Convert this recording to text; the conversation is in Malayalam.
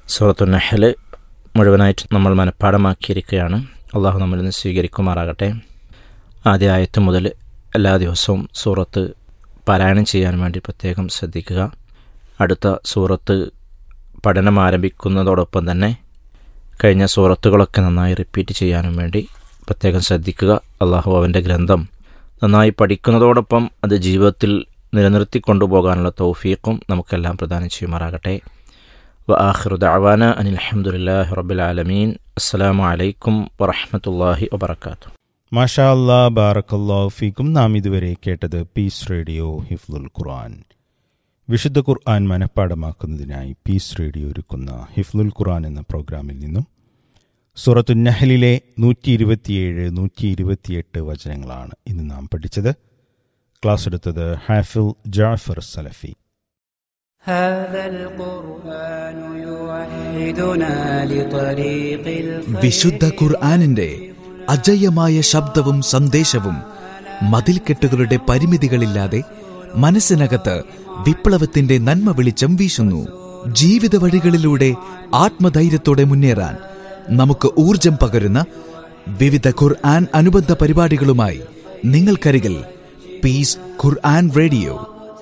സൂറത്തു നഹൽ മുഴുവനായിട്ട് നമ്മൾ മനഃപ്പാടമാക്കിയിരിക്കുകയാണ് അള്ളാഹു നമ്മളിൽ നിന്ന് സ്വീകരിക്കുമാറാകട്ടെ ആദ്യ ആയത്ത് മുതൽ എല്ലാ ദിവസവും സൂറത്ത് പാരായണം ചെയ്യാൻ വേണ്ടി പ്രത്യേകം ശ്രദ്ധിക്കുക അടുത്ത സൂറത്ത് പഠനം ആരംഭിക്കുന്നതോടൊപ്പം തന്നെ കഴിഞ്ഞ സൂറത്തുകളൊക്കെ നന്നായി റിപ്പീറ്റ് ചെയ്യാനും വേണ്ടി പ്രത്യേകം ശ്രദ്ധിക്കുക അള്ളാഹു അവൻ്റെ ഗ്രന്ഥം നന്നായി പഠിക്കുന്നതോടൊപ്പം അത് ജീവിതത്തിൽ നിലനിർത്തി കൊണ്ടുപോകാനുള്ള തൗഫീഖും നമുക്കെല്ലാം പ്രദാനം ചെയ്യുമാറാകട്ടെ വ ആഖിറു ദഅവാന അനിൽ അൽഹംദുലില്ലാഹി റബ്ബിൽ ആലമീൻ അസ്സലാമു അലൈക്കും വറഹ്മത്തുള്ളാഹി വബറകാതുഹു മാഷാ അല്ലാ ബാറക്കല്ലാ ഫീക്കും നാം ഇതുവരെ കേട്ടത് പീസ് റേഡിയോ ഹിഫ്ലുൽ ഖുർആൻ വിശുദ്ധ ഖുർആൻ മനഃപ്പാടമാക്കുന്നതിനായി പീസ് റേഡിയോ ഒരുക്കുന്ന ഹിഫ്ലുൽ ഖുർആൻ എന്ന പ്രോഗ്രാമിൽ നിന്നും സൂറത്തു നഹലിലെ നൂറ്റി ഇരുപത്തിയേഴ് നൂറ്റി ഇരുപത്തിയെട്ട് വചനങ്ങളാണ് ഇന്ന് നാം പഠിച്ചത് ക്ലാസ് എടുത്തത് ഹാഫിൽ ജാഫർ സലഫി هذا القرآن يوحدنا لطريق വിശുദ്ധ ഖുർആാനിന്റെ അജയ്യമായ ശബ്ദവും സന്ദേശവും മതിൽക്കെട്ടുകളുടെ പരിമിതികളില്ലാതെ മനസ്സിനകത്ത് വിപ്ലവത്തിന്റെ നന്മ വെളിച്ചം വീശുന്നു ജീവിത വഴികളിലൂടെ ആത്മധൈര്യത്തോടെ മുന്നേറാൻ നമുക്ക് ഊർജം പകരുന്ന വിവിധ ഖുർആൻ അനുബന്ധ പരിപാടികളുമായി നിങ്ങൾക്കരികിൽ പീസ് ഖുർആൻ റേഡിയോ